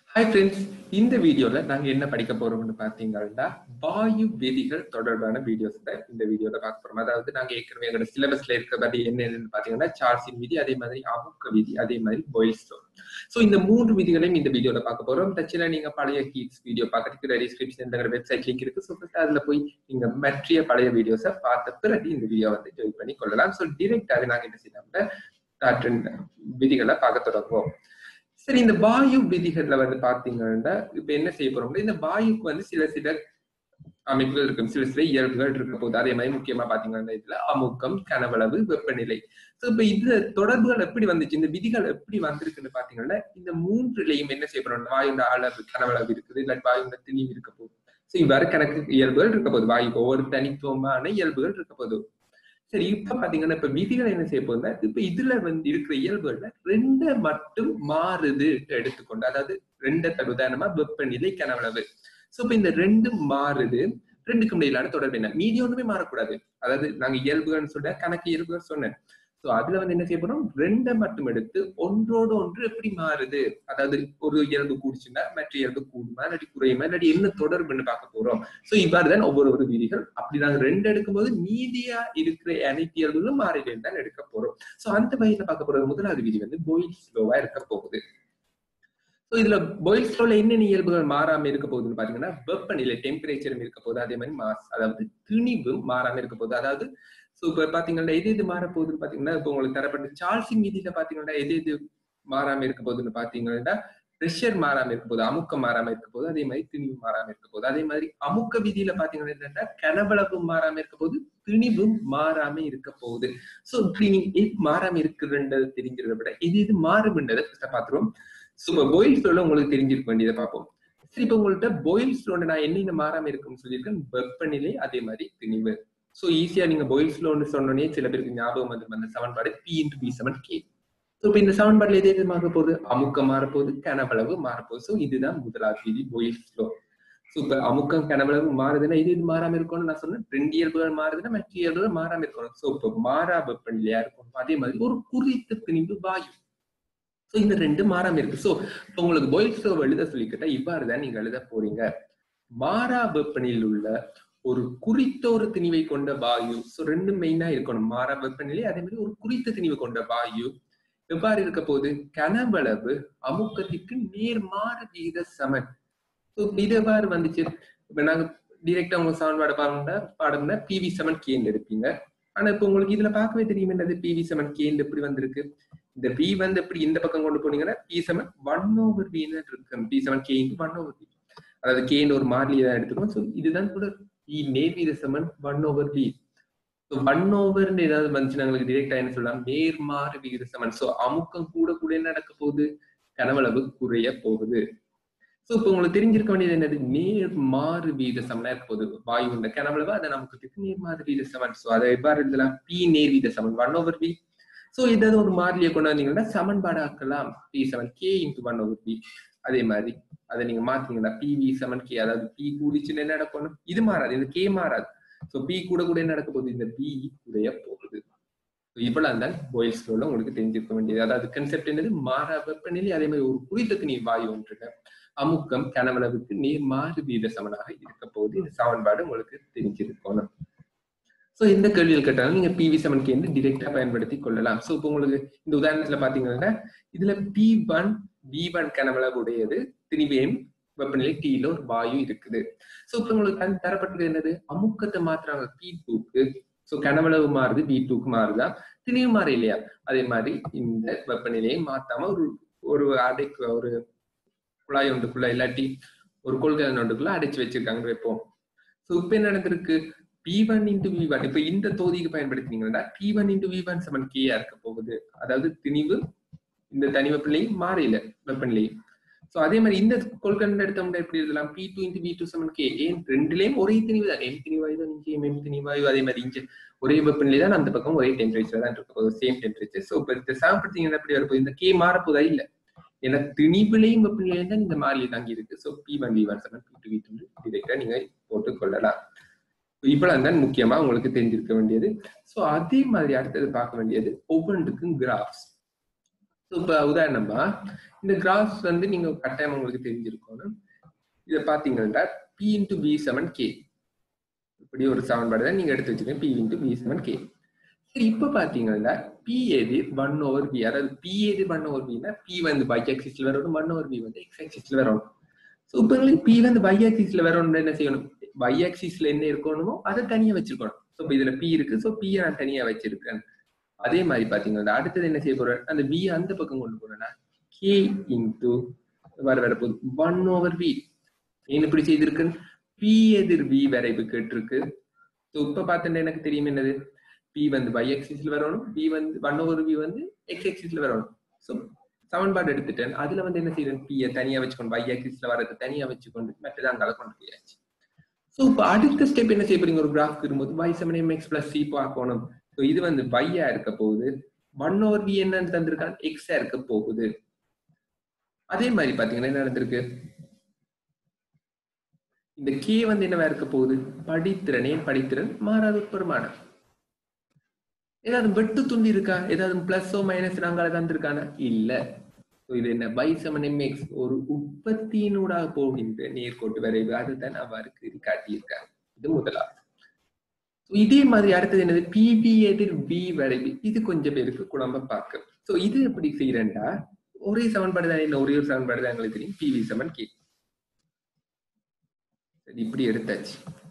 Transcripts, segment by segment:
hi friends இந்த வீடியோல நாங்க என்ன படிக்க போறோம்னு பாத்தீங்கன்னா வாயு விதிகள் தொடர்பான வீடியோஸ் தான் இந்த வீடியோல பார்க்க போறோம் அதாவது நாங்க ஏற்கனவே எங்களோட சிலபஸ்ல இருக்கிறபடி என்னென்னு பாத்தீங்கன்னா சார்ஸின் விதி அதே மாதிரி அமுக்க விதி அதே மாதிரி பாயில் ஸ்டோன் சோ இந்த மூன்று விதிகளையும் இந்த வீடியோல பார்க்க போறோம் டச்சில நீங்க பழைய கீட்ஸ் வீடியோ பார்க்கறதுக்கு டிஸ்கிரிப்ஷன் வெப்சைட் லிங்க் இருக்கு ஸோ அதுல போய் நீங்க மற்ற பழைய வீடியோஸை பார்த்த பிறகு இந்த வீடியோ வந்து ஜாயின் பண்ணி கொள்ளலாம் ஸோ டிரெக்டாக நாங்க என்ன செய்யலாம் விதிகளை பார்க்க தொடங்குவோம் சரி இந்த வாயு விதிகள்ல வந்து பாத்தீங்கன்னா இப்ப என்ன செய்ய போறோம்னா இந்த வாயுக்கு வந்து சில சில அமைப்புகள் இருக்கும் சில சில இயல்புகள் இருக்க போகுது அதே மாதிரி முக்கியமா பாத்தீங்கன்னா இதுல அமுக்கம் கனவளவு வெப்பநிலை சோ இப்ப இந்த தொடர்புகள் எப்படி வந்துச்சு இந்த விதிகள் எப்படி வந்திருக்குன்னு பாத்தீங்கன்னா இந்த மூன்றுலையும் என்ன செய்ய போறோம் வாயுண்ட அளவு கனவளவு இருக்குது இல்லாட்டி வாயுண்ட திணிவு இருக்க போகுது சோ இவ்வாறு கணக்கு இயல்புகள் இருக்க போகுது வாயுக்கு ஒவ்வொரு தனித்துவமான இயல்புகள் இருக்க போகுது சரி இப்ப பாத்தீங்கன்னா இப்ப விதிகள் என்ன செய்ய போகுதுன்னா இப்ப இதுல வந்து இருக்கிற இயல்புகள்ல ரெண்ட மட்டும் மாறுது எடுத்துக்கொண்டு அதாவது ரெண்ட உதாரணமா வெப்பநிலை கனவளவு சோ இப்ப இந்த ரெண்டு மாறுது ரெண்டுக்கும் இடையிலான தொடர்பு என்ன மீதி ஒண்ணுமே மாறக்கூடாது அதாவது நாங்க இயல்புகள்னு சொல்ல கணக்கு இயல்புகள் சொன்னேன் சோ அதுல வந்து என்ன செய்ய போறோம் ரெண்டை மட்டும் எடுத்து ஒன்றோடு ஒன்று எப்படி மாறுது அதாவது ஒரு இயல்பு கூடிச்சுன்னா மற்ற இயல்பு கூடுமா இல்லாட்டி குறையுமா இல்லாட்டி என்ன தொடர்புன்னு பார்க்க போறோம் சோ இவ்வாறுதான் ஒவ்வொரு ஒரு விதிகள் அப்படி நாங்க ரெண்டு எடுக்கும்போது மீதியா இருக்கிற அனைத்து இயல்புகளும் மாறிலிருந்து தான் எடுக்க போறோம் சோ அந்த வகையில பார்க்க போறது முதலாவது விதி வந்து போயில் ஸ்லோவா இருக்க போகுது ஸோ இதுல பாயில் ஸ்லோல என்னென்ன இயல்புகள் மாறாம இருக்க போகுதுன்னு பாத்தீங்கன்னா வெப்பநிலை டெம்பரேச்சரும் இருக்க போகுது அதே மாதிரி மாஸ் அதாவது திணிவு மாறாம இருக்க போகுது அதாவது ஸோ இப்ப பாத்தீங்கன்னா எது எது மாற போகுதுன்னு பாத்தீங்கன்னா இப்போ உங்களுக்கு தரப்பட்ட சார்சிங் விதியில பாத்தீங்கன்னா எது எது மாறாம இருக்க போகுதுன்னு பாத்தீங்கன்னா ப்ரெஷர் மாறாம இருக்க போகுது அமுக்கம் மாறாம இருக்க போகுது அதே மாதிரி திணிவு மாறாம இருக்க போகுது அதே மாதிரி அமுக்க விதியில பாத்தீங்கன்னா என்னன்னா கனவளவு மாறாம இருக்க போகுது திணிவும் மாறாம இருக்க போகுது ஸோ இப்படி நீங்க எது மாறாம இருக்குன்றது தெரிஞ்சிருந்த விட இது இது மாறும்ன்றதை பாத்துருவோம் ஸோ இப்போ பாயில் ஸ்லோல உங்களுக்கு தெரிஞ்சிருக்க வேண்டியதை பார்ப்போம் சரி இப்போ உங்கள்கிட்ட பாயில் ஸ்லோல நான் என்னென்ன மாறாம இருக்குன்னு சொல்லியிருக்கேன் வெப்பநிலை அதே மாதிரி திணிவு ஸோ ஈஸியா நீங்க பாயில் ஸ்லோன்னு சொன்னோடனே சில பேருக்கு ஞாபகம் வந்து அந்த சமன்பாடு P into P seven K so இப்போ இந்த சமன்பாடுல எது எது மாற போகுது அமுக்கம் மாறப்போகுது கனவளவு மாறப்போகுது ஸோ இதுதான் முதலாவது விதி பாயில் ஸ்லோ ஸோ இப்போ அமுக்கம் கனவளவு மாறுதுன்னா இது இது மாறாம இருக்கணும்னு நான் சொன்னேன் ரெண்டு இயல்புகள் மாறுதுன்னா மற்ற இயல்புகள் மாறாம இருக்கணும் ஸோ இப்போ மாறா வெப்பநிலையா இருக்கும் அதே மாதிரி ஒரு குறித்த திணிவு வாயு ஸோ இந்த ரெண்டு மாறாம இருக்கு ஸோ இப்போ உங்களுக்கு பாயில் ஸ்லோவ் எழுத சொல்லிக்கிட்டா இவ்வாறு தான் நீங்க எழுத போறீங்க மாறா வெப்பநிலையில் உள்ள ஒரு குறித்த ஒரு திணிவை கொண்ட வாயு ஸோ ரெண்டு மெயினா இருக்கணும் மாறா வெப்பநிலை அதே மாதிரி ஒரு குறித்த திணிவு கொண்ட வாயு எவ்வாறு இருக்க போகுது கனவளவு அமுக்கத்திற்கு நேர்மாறு விகித சமன் ஸோ இது எவ்வாறு வந்துச்சு இப்ப நாங்க டிரெக்டா உங்க சமன்பாடு பாருங்க பாடம்னா பிவி செவன் கேன்னு எடுப்பீங்க ஆனா இப்ப உங்களுக்கு இதுல பார்க்கவே தெரியும் என்னது பிவி செவன் கேன்னு எப்படி வந்திருக்கு இந்த பி வந்து எப்படி இந்த பக்கம் கொண்டு போனீங்கன்னா பி செவன் ஒன் ஓவர் பின்னு இருக்கு P seven K into one over P அதாவது கேன்னு ஒரு மாறிலியை தான் எடுத்துக்கணும் ஸோ இதுதான் கூட பி நேர்வீத சமன் ஒன் ஓவர் பி ஒன் ஓவர்னு ஏதாவது வந்துச்சு நாங்களுக்கு டிரெக்டா என்ன சொல்லலாம் நேர்மாறு விகித சமன் ஸோ அமுக்கம் கூட கூட என்ன நடக்க போகுது கனவளவு குறைய போகுது ஸோ இப்போ உங்களுக்கு தெரிஞ்சிருக்க வேண்டியது என்னது நேர்மாறு வீத சமனா இருக்க போகுது வாயு இந்த கனவளவு அதை நமக்கு நேர்மாறு வீத சமன் ஸோ அதை எவ்வாறு எழுதலாம் பி நேர் வீத சமன் ஒன் ஓவர் பி ஸோ ஏதாவது ஒரு மாறிலியை கொண்டு வந்தீங்கன்னா சமன்பாடு ஆக்கலாம் P seven K into one over P அதே மாதிரி அதை நீங்க மாத்தீங்கன்னா பி வி செவன் கே அதாவது பி கூடிச்சுன்னு என்ன நடக்கணும் இது மாறாது இந்த கே மாறாது ஸோ பி கூட கூட என்ன நடக்க போகுது இந்த பி குறைய போகுது இவ்வளவு தான் பாயில் ஸ்லோல உங்களுக்கு தெரிஞ்சிருக்க வேண்டியது அதாவது கன்செப்ட் என்னது மாறா வெப்பநிலை அதே மாதிரி ஒரு குறித்தக்கு நீர் வாயு ஒன்றுங்க அமுக்கம் கனவளவுக்கு நீர் மாறு வீத சமனாக இருக்க போகுது இந்த சமன்பாடு உங்களுக்கு தெரிஞ்சிருக்கணும் ஸோ எந்த கேள்விகள் கேட்டாலும் நீங்க பிவி செவன் கே வந்து டிரெக்டா பயன்படுத்தி கொள்ளலாம் ஸோ இப்போ உங்களுக்கு இந்த உதாரணத்துல பாத்தீங்கன்னா இதுல பி ஒன் வி ஒன் கனவளவு உடையது திரிவேம் வெப்பநிலை டீல ஒரு வாயு இருக்குது ஸோ இப்போ உங்களுக்கு தரப்பட்டது என்னது அமுக்கத்தை மாத்துறாங்க பி டூக்கு ஸோ கனவளவு மாறுது பி டூக்கு மாறுதா திணிவு மாறு இல்லையா அதே மாதிரி இந்த வெப்பநிலையை மாத்தாம ஒரு ஒரு அடைக்கு ஒரு குழாய் ஒன்றுக்குள்ள இல்லாட்டி ஒரு கொள்கை ஒன்றுக்குள்ள அடைச்சு வச்சிருக்காங்க வைப்போம் ஸோ இப்போ என்ன நடந்திருக்கு P one into V one இப்போ இந்த தொகுதிக்கு பயன்படுத்தினீங்கன்னா P one into V one சமன் கேயா இருக்க போகுது அதாவது திணிவு இந்த தனி வெப்பநிலையும் மாறில வெப்பநிலையும் ஸோ அதே மாதிரி இந்த கொள்கை எடுத்தோம்னா எப்படி எழுதலாம் P two into V two சமன் கே ஏன் ரெண்டுலயும் ஒரே திணிவு தான் எம் திணிவாயு தான் இங்கே எம் திணிவாயு அதே மாதிரி இங்கே ஒரே வெப்பநிலை தான் அந்த பக்கம் ஒரே டெம்பரேச்சர் தான் இருக்க போகுது சேம் டெம்பரேச்சர் ஸோ இப்போ இந்த சாப்பிட்டீங்கன்னா எப்படி வரப்போகுது இந்த கே மாறப்போதா இல்லை ஏன்னா திணிவுலையும் வெப்பநிலையும் தான் இந்த மாறிலி தாங்கி இருக்கு so P one V one சமன் பி டூ வி டூ டிரெக்டா நீங்க போட்டுக் கொள்ளலாம் இவ்வளவு தான் முக்கியமா உங்களுக்கு தெரிஞ்சிருக்க வேண்டியது ஸோ அதே மாதிரி அடுத்தது பார்க்க வேண்டியது ஒவ்வொன்றுக்கும் கிராஃப்ஸ் ஸோ இப்போ உதாரணமா இந்த கிராஃப் வந்து நீங்க கட்டாயம் உங்களுக்கு தெரிஞ்சிருக்கணும் இதை பாத்தீங்கன்னா P into P seven K இப்படி ஒரு சமன்பாடு தான் நீங்க எடுத்து வச்சுக்கோங்க P into P seven K சரி இப்ப பாத்தீங்கன்னா பி எது ஒன் ஓவர் பி அதாவது பி எது ஒன் ஓவர் பின்னா பி வந்து பை ஆக்சிஸ்ல வரணும் ஒன் ஓவர் பி வந்து எக்ஸ் ஆக்சிஸ்ல வரணும் ஸோ இப்போ உங்களுக்கு பி வந்து பை ஆக்சிஸ்ல வரணும்னு என்ன செய்யணும் பை ஆக்சிஸ்ல என்ன இருக்கணுமோ அதை தனியா வச்சிருக்கணும் ஸோ இப்போ இதுல பி இருக்கு ஸோ பி நான் தனியா வச்சிருக்கேன் அதே மாதிரி பாத்தீங்கன்னா அடுத்தது என்ன செய்ய போறேன் அந்த பி அந்த பக்கம் கொண்டு போறேன்னா கே இன்டு வர வரப்போகுது ஒன் ஓவர் பி என்ன இப்படி செய்திருக்குன்னு பி எதிர் வி வரைவு கேட்டிருக்கு ஸோ இப்ப பார்த்தேன்னா எனக்கு தெரியும் என்னது பி வந்து பை எக்ஸிஸ்ல வரணும் பி வந்து ஒன் ஓவர் பி வந்து எக்ஸ் எக்ஸிஸ்ல வரணும் ஸோ சமன்பாடு எடுத்துட்டேன் அதுல வந்து என்ன செய்யறேன் பியை தனியா வச்சுக்கொண்டு பை எக்ஸிஸ்ல வரது தனியா வச்சுக்கொண்டு மற்றது அங்கால கொண்டு போயாச்சு ஸோ இப்போ அடுத்த ஸ்டெப் என்ன செய்ய போறீங்க ஒரு கிராஃப் இருக்கும்போது Y seven M X plus C பார்க்கணும் ஸோ இது வந்து பையா இருக்க போகுது ஒன் ஓவர் பி என்னன்னு தந்திருக்கான் எக்ஸா இருக்க போகுது அதே மாதிரி பாத்தீங்கன்னா என்ன நடந்திருக்கு இந்த கே வந்து என்னவா இருக்க போகுது படித்திறனே படித்திறன் மாறாத பெருமானம் ஏதாவது வெட்டு துண்டி இருக்கா ஏதாவது பிளஸோ மைனஸ் நாங்கால தந்திருக்கானா இல்ல இது என்ன பை செவன் எம்எக்ஸ் ஒரு உற்பத்தியினூடாக போகின்ற நேர்கோட்டு வரைவு அதுதான் அவ்வாறு கீறி காட்டியிருக்காங்க இது முதலாவது இதே மாதிரி அடுத்தது என்னது பிபி எதிர் பி வரைவு இது கொஞ்சம் பேருக்கு குழம்ப பார்க்க சோ இது எப்படி செய்யறேன்டா ஒரே சமன்பாடு தான் என்ன ஒரே ஒரு சமன்பாடு தான் எங்களுக்கு தெரியும் பிவி செவன் கே சரி இப்படி எடுத்தாச்சு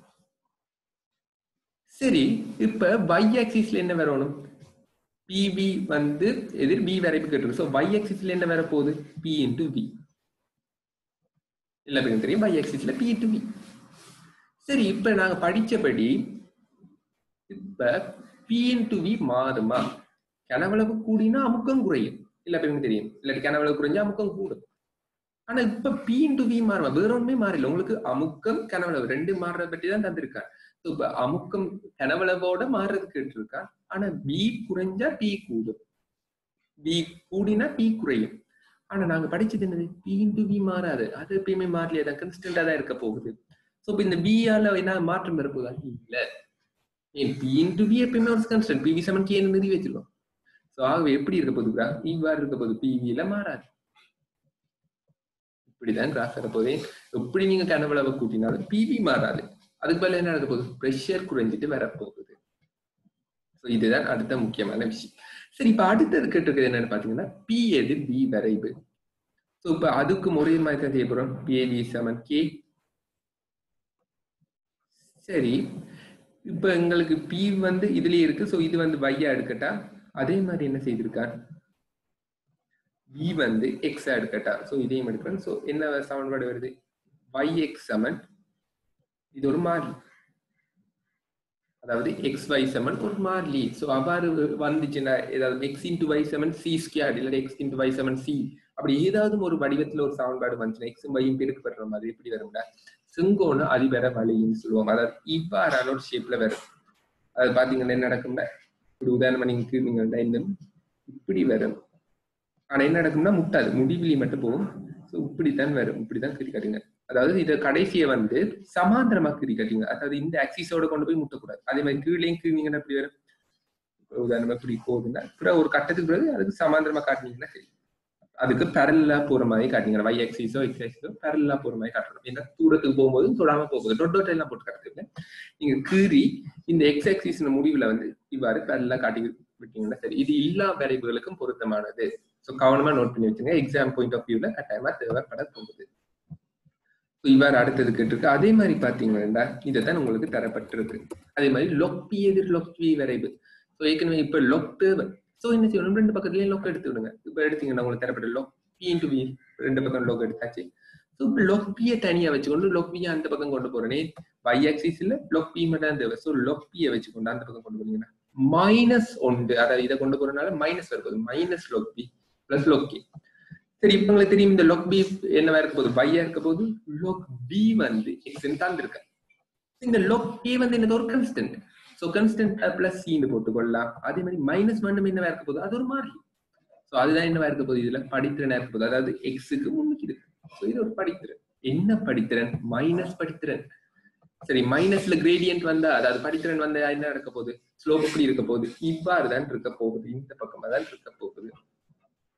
சரி இப்ப y ஆக்சிஸ்ல என்ன வரணும் பிவி வந்து எதிர் பி வரைப்பு கேட்டிருக்கு ஸோ y ஆக்சிஸ்ல என்ன வர போகுது பி இன்டு வி எல்லாத்துக்கும் தெரியும் y ஆக்சிஸ்ல பி இன்டு வி சரி இப்ப நாங்க படிச்சபடி இப்ப பி இன்டு வி மாறுமா கனவளவு கூடினா அமுக்கம் குறையும் இல்ல பேருக்கு தெரியும் இல்லாட்டி கனவளவு குறைஞ்சா அமுக்கம் கூடும் ஆனா இப்ப பி இன்டு வி மாறுமா வேற ஒண்ணுமே மாறல உங்களுக்கு அமுக்கம் கனவளவு ரெண்டு மாறுறத பற்றி தான் தந்திருக்காங்க இப்ப அமுக்கம் கனவளவோட மாறுறது கேட்டிருக்கா ஆனா பி குறைஞ்சா பி கூடும் பி கூடினா பி குறையும் ஆனா நாங்க படிச்சது என்னது பி இன்டு பி மாறாது அது எப்பயுமே மாறலையா தான் கன்ஸ்டன்டா தான் இருக்க போகுது சோ இப்ப இந்த பியால என்ன மாற்றம் வரப்போதா இல்ல ஏன் பி இன்டு பி எப்பயுமே ஒரு கன்ஸ்டன்ட் பிவி செவன் கே நிறுவி வச்சிருக்கோம் சோ ஆகவே எப்படி இருக்க போகுது கிராஃப் இவ்வாறு இருக்க போகுது பிவில மாறாது இப்படிதான் கிராஃப் வரப்போதே எப்படி நீங்க கனவளவை கூட்டினாலும் பிவி மாறாது அதுக்கு பதில் என்ன நடக்க போகுது ப்ரெஷர் குறைஞ்சிட்டு வரப்போகுது ஸோ இதுதான் அடுத்த முக்கியமான விஷயம் சரி இப்ப அடுத்தது கேட்டிருக்கிறது என்னன்னு பாத்தீங்கன்னா பி எது பி வரைவு ஸோ இப்ப அதுக்கு ஒரே மாதிரி தான் செய்ய போறோம் பிஏவி செவன் கே சரி இப்ப எங்களுக்கு பி வந்து இதுலயே இருக்கு ஸோ இது வந்து வையா எடுக்கட்டா அதே மாதிரி என்ன செய்திருக்கார் வி வந்து எக்ஸா எடுக்கட்டா ஸோ இதையும் எடுக்கிறேன் ஸோ என்ன சமன்பாடு வருது y எக்ஸ் சமன் இது ஒரு மாறிலி அதாவது எக்ஸ் ஒய் செவன் ஒரு மாறிலி ஸோ அவ்வாறு வந்துச்சுன்னா ஏதாவது X into Y seven C squared இல்லை X into Y seven C அப்படி ஏதாவது ஒரு வடிவத்துல ஒரு சமன்பாடு வந்துச்சுன்னா எக்ஸும் ஒய்யும் பெருக்கப்படுற மாதிரி எப்படி வரும்டா செங்கோண அதிபர வழின்னு சொல்லுவோம் அதாவது இவ்வாறான ஒரு ஷேப்ல வரும் அது பாத்தீங்கன்னா என்ன நடக்கும்னா இப்படி உதாரணமா நீங்க கீழ்ந்தீங்கன்னா இந்த இப்படி வரும் ஆனா என்ன நடக்கும்னா முட்டாது முடிவிலி மட்டும் போகும் ஸோ இப்படித்தான் வரும் இப்படிதான் கிரி காட்டுங்க அதாவது இதை கடைசியை வந்து சமாந்திரமா கிரி காட்டுங்க அதாவது இந்த ஆக்சிஸோட கொண்டு போய் முட்டக்கூடாது அதே மாதிரி கீழேயும் கீழ்னீங்கன்னா எப்படி வரும் உதாரணமா இப்படி போகுதுன்னா அப்புறம் ஒரு கட்டத்துக்கு பிறகு அதுக்கு சமாந்திரமா காட்டினீங்கன்னா சரி அதுக்கு பேரலா போற மாதிரி காட்டுங்க வை எக்ஸைஸோ எக்ஸ் எக்ஸைஸோ பேரலா போற மாதிரி காட்டணும் ஏன்னா தூரத்துக்கு போகும்போது தொடாம போகுது டொட் டொட் எல்லாம் போட்டு காட்டுறது நீங்க கீறி இந்த எக்ஸ் எக்ஸைஸ் முடிவுல வந்து இவ்வாறு பேரலா காட்டி விட்டீங்கன்னா சரி இது எல்லா வரைவுகளுக்கும் பொருத்தமானது ஸோ கவனமா நோட் பண்ணி வச்சுங்க எக்ஸாம் பாயிண்ட் ஆஃப் வியூல கட்டாயமா தேவைப்பட போகுது இவ்வாறு அடுத்தது கேட்டிருக்கு அதே மாதிரி பாத்தீங்கன்னா இதைத்தான் உங்களுக்கு தரப்பட்டிருக்கு அதே மாதிரி லொக் பி எதிர் லொக் பி வரைவு ஸோ ஏற்கனவே இப்ப லொக் தேவை ஸோ என்ன செய்யணும் ரெண்டு பக்கத்துலயும் லொக் எடுத்து விடுங்க இப்ப எடுத்தீங்கன்னா உங்களுக்கு தரப்பட்ட லொக் பி இன்டு பி ரெண்டு பக்கம் லொக் எடுத்தாச்சு ஸோ இப்போ லொக் பியை தனியா வச்சுக்கொண்டு லொக் பியை அந்த பக்கம் கொண்டு போறேனே y ஆக்சிஸ் இல்ல லொக் பி மட்டும் தான் தேவை ஸோ லொக் பியை வச்சுக்கொண்டு அந்த பக்கம் கொண்டு போனீங்கன்னா மைனஸ் ஒன்று அதாவது இதை கொண்டு போறதுனால மைனஸ் வரப்போகுது minus log P plus log K சரி இப்ப உங்களுக்கு தெரியும் இந்த லொக் பி என்னவா இருக்க போகுது பையா இருக்க போது லொக் பி வந்து எக்ஸ் தான் இருக்கு இந்த லொக் கே வந்து என்னது ஒரு கன்ஸ்டன்ட் சோ கன்ஸ்டன்ட் பிளஸ் சின்னு போட்டுக்கொள்ளலாம் அதே மாதிரி மைனஸ் ஒன்னும் என்னவா இருக்க போகுது அது ஒரு மாறி சோ அதுதான் என்னவா இருக்க போகுது இதுல படித்திறனா இருக்க போகுது அதாவது எக்ஸுக்கு முன்னுக்கு இருக்கு சோ இது ஒரு படித்திறன் என்ன படித்திறன் மைனஸ் படித்திறன் சரி மைனஸ்ல கிரேடியன்ட் வந்தா அதாவது படித்திறன் வந்தா என்ன நடக்க போகுது ஸ்லோப் எப்படி இருக்க போகுது இவ்வாறு தான் இருக்க போகுது இந்த பக்கமா தான் இருக்க போகுது ஸோ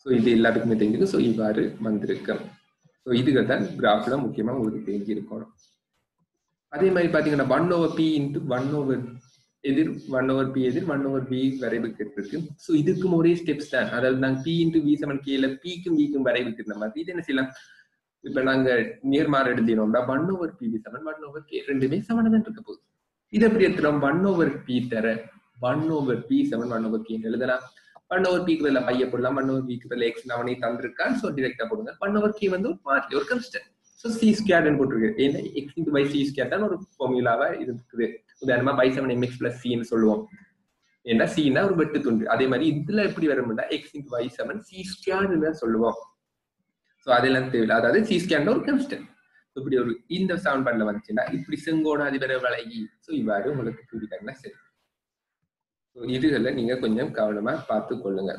ஸோ இது எல்லாத்துக்குமே தெரிஞ்சிருக்கு ஸோ இவ்வாறு வந்திருக்கு ஸோ இதுகள் தான் கிராஃப்ல முக்கியமா உங்களுக்கு தெரிஞ்சிருக்கணும் அதே மாதிரி பாத்தீங்கன்னா one over P into one over எதிர் ஒன் ஓவர் பி எதிர் ஒன் ஓவர் பி வரைவு இருக்கு ஸோ இதுக்கும் ஒரே ஸ்டெப்ஸ் தான் அதாவது நாங்கள் பி இன்ட்டு வி செவன் கேல பிக்கும் விக்கும் வரைவு இருந்த மாதிரி இது என்ன செய்யலாம் இப்ப நாங்க நேர்மாறு எழுதினோம்னா one over P V seven one over K ரெண்டுமே செவன் தான் இருக்க போகுது இது எப்படி எடுத்துறோம் ஒன் ஓவர் பி தர one over P seven one over K எழுதலாம் ஒன் ஓவர் பிக்கு பதில் பைய போடலாம் ஒன் ஓவர் பிக்கு பதில் எக்ஸ் அவனே தந்திருக்கான் ஸோ டிரெக்டா போடுங்க ஒன் ஓவர் கே வந்து ஒரு மாற்றி ஒரு கன்ஸ்டன்ட் ஸோ சி ஸ்கேர்னு போட்டிருக்கு ஏன்னா X into Y C square தான் ஒரு ஃபார்முலாவா இது இருக்குது உதாரணமா பை செவன் எம்எக்ஸ் பிளஸ் சின்னு சொல்லுவோம் ஏன்னா சின்னா ஒரு வெட்டு துண்டு அதே மாதிரி இதுல எப்படி வரும்னா X into Y seven C ஸ்கேர்னு தான் சொல்லுவோம் ஸோ அதெல்லாம் தேவையில்லை அதாவது சி ஸ்கேன் ஒரு கன்ஸ்டன்ட் இப்படி ஒரு இந்த சவுண்ட் பண்ணல வந்துச்சுன்னா இப்படி செங்கோட அதிபர வழங்கி ஸோ இவ்வாறு உங்களுக்கு புரியுதாங்கன்னா சரி ஸோ இதுகளை நீங்க கொஞ்சம் கவனமா பார்த்து கொள்ளுங்க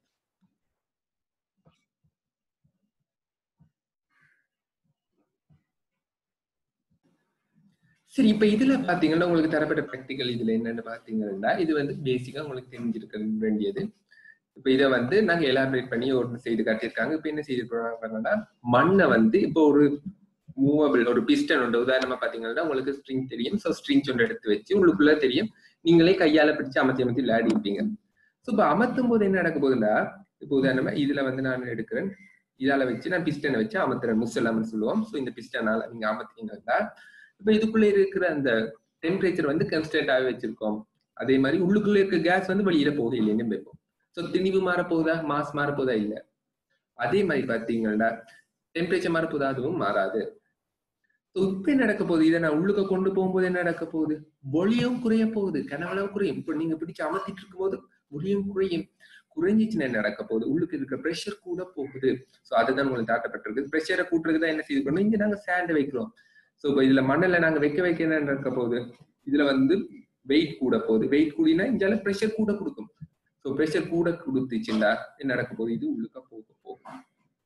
சரி இப்ப இதுல பாத்தீங்கன்னா உங்களுக்கு தரப்பட்ட ப்ராக்டிக்கல் இதுல என்னன்னு பாத்தீங்கன்னா இது வந்து பேசிக்கா உங்களுக்கு தெரிஞ்சிருக்க வேண்டியது இப்ப இதை வந்து நாங்க எலாபரேட் பண்ணி ஒரு செய்து காட்டியிருக்காங்க இப்ப என்ன செய்திருக்காங்கன்னா மண்ணை வந்து இப்போ ஒரு மூவபிள் ஒரு பிஸ்டன் உண்டு உதாரணமா பாத்தீங்கன்னா உங்களுக்கு ஸ்ட்ரிங் தெரியும் ஸோ ஸ்ட்ரிங் ஒன்று எடுத்து வச்சு உங்களுக்குள்ள தெரியும் நீங்களே கையால பிடிச்சு அமர்த்தி அமர்த்தி விளையாடி இருப்பீங்க ஸோ இப்போ அமர்த்தும் போது என்ன நடக்க போகுதுன்னா இப்போ உதாரணமா இதுல வந்து நான் எடுக்கிறேன் இதால வச்சு நான் பிஸ்டனை வச்சு அமர்த்துறேன் முசல்லாமன்னு சொல்லுவோம் ஸோ இந்த பிஸ்டனால நீங்க அமர்த்தீங்கன்னா இப்ப இதுக்குள்ள இருக்கிற அந்த டெம்பரேச்சர் வந்து கன்ஸ்டன்டாவே வச்சிருக்கோம் அதே மாதிரி உள்ளுக்குள்ள இருக்க கேஸ் வந்து வெளியில போகுது இல்லைன்னு வைப்போம் ஸோ திணிவு மாற போகுதா மாஸ் மாற போதா இல்ல அதே மாதிரி பாத்தீங்கன்னா டெம்பரேச்சர் மாற போதா அதுவும் மாறாது இப்ப என்ன நடக்க போகுது இதை நான் உள்ளுக்க கொண்டு போகும்போது என்ன நடக்க போகுது ஒளியும் குறைய போகுது கனவளவு குறையும் இப்ப நீங்க பிடிச்சு அமர்த்திட்டு இருக்கும் போது ஒளியும் குறையும் குறைஞ்சிச்சுன்னா என்ன நடக்க போகுது உள்ளுக்கு இருக்கிற ப்ரெஷர் கூட போகுது ஸோ அதுதான் உங்களுக்கு தாட்டப்பட்டிருக்கு ப்ரெஷரை கூட்டுறதுக்கு தான் என்ன செய்து பண்ணணும் இங்க நாங்க சேண்ட் வைக்கிறோம் ஸோ இப்போ இதுல மண்ணில் நாங்க வைக்க வைக்க என்ன நடக்க போகுது இதுல வந்து வெயிட் கூட போகுது வெயிட் கூடினா இங்கால ப்ரெஷர் கூட கொடுக்கும் ஸோ ப்ரெஷர் கூட கொடுத்துச்சுன்னா என்ன நடக்க போகுது இது உள்ளுக்க போக போகும்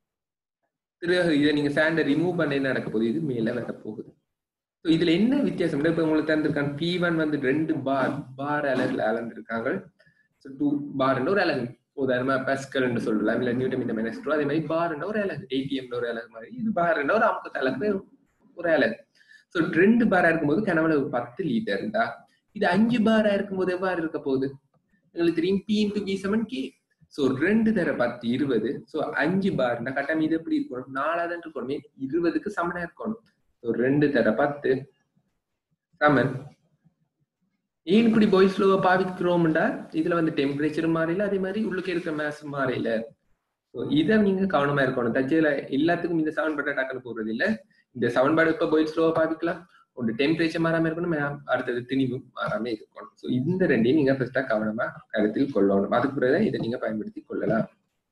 பிறகு இதை நீங்க சேண்டை ரிமூவ் பண்ண என்ன நடக்க போகுது இது மேல வர போகுது ஸோ இதுல என்ன வித்தியாசம் இப்போ உங்களுக்கு தந்திருக்காங்க பி ஒன் வந்து ரெண்டு பார் பார் அலகுல அளந்திருக்காங்க ஸோ டூ பார்ன்ற ஒரு அலகு உதாரணமா பெஸ்கல்னு சொல்லலாம் இல்ல நியூட்டன் மீட்டர் மைனஸ் டூ அதே மாதிரி பார்ன்ற ஒரு அலகு ஏடிஎம்ல ஒரு அலகு மாதிரி இது பார்ன்ற ஒரு அமுக்கத்து அலகு ஒரு அலகு ஸோ ரெண்டு பாரா இருக்கும்போது கனவுல பத்து லிட்டர் இருந்தா இது அஞ்சு பாரா இருக்கும்போது எவ்வாறு இருக்க போகுது எங்களுக்கு தெரியும் P into P seven K so ரெண்டு தர பத்து இருபது ஸோ அஞ்சு பார்னா கட்டம் இது எப்படி இருக்கணும் நாலாதான் இருக்கணும் இருபதுக்கு சமனா இருக்கணும் ஸோ ரெண்டு தர பத்து சமன் ஏன் இப்படி பாய் ஸ்லோவா பாவிக்கிறோம்டா இதுல வந்து டெம்பரேச்சர் மாறையில அதே மாதிரி உள்ளுக்கு இருக்கிற மேஸ் மாறையில ஸோ இதை நீங்க கவனமா இருக்கணும் தச்சையில எல்லாத்துக்கும் இந்த செவன் பட்டா டக்குன்னு போடுறது இல்லை இந்த சமன்பாடு இப்ப பாயில் ஸ்லோவா பாவிக்கலாம் ஒன்று டெம்பரேச்சர் மாறாம இருக்கணும் அடுத்தது திணிவு மாறாம இருக்கணும் ஸோ இந்த ரெண்டையும் நீங்க ஃபர்ஸ்டா கவனமா கருத்தில் கொள்ளணும் அதுக்கு பிறகு இதை நீங்க பயன்படுத்தி கொள்ளலாம்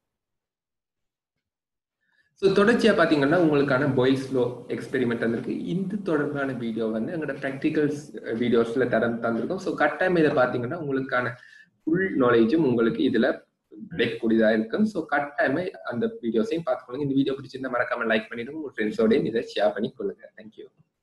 ஸோ தொடர்ச்சியா பாத்தீங்கன்னா உங்களுக்கான பாயில் ஸ்லோ எக்ஸ்பெரிமெண்ட் வந்திருக்கு இந்த தொடர்பான வீடியோ வந்து எங்களோட ப்ராக்டிகல்ஸ் வீடியோஸ்ல தரம் தந்திருக்கோம் ஸோ கட்டாயம் இதை பாத்தீங்கன்னா உங்களுக்கான ஃபுல் நாலேஜும் உங்களுக்கு இதுல கிடைக்கக்கூடியதா இருக்கும் ஸோ கட்டாயமே அந்த வீடியோஸையும் பார்த்துக்கொள்ளுங்க இந்த வீடியோ பிடிச்சிருந்தா மறக்காம லைக் பண்ணிடுங்க உங்க ஃப்ரெண்ட்ஸோடையும் இதை ஷேர் பண்ணி கொள்ளுங்க தேங்க்யூ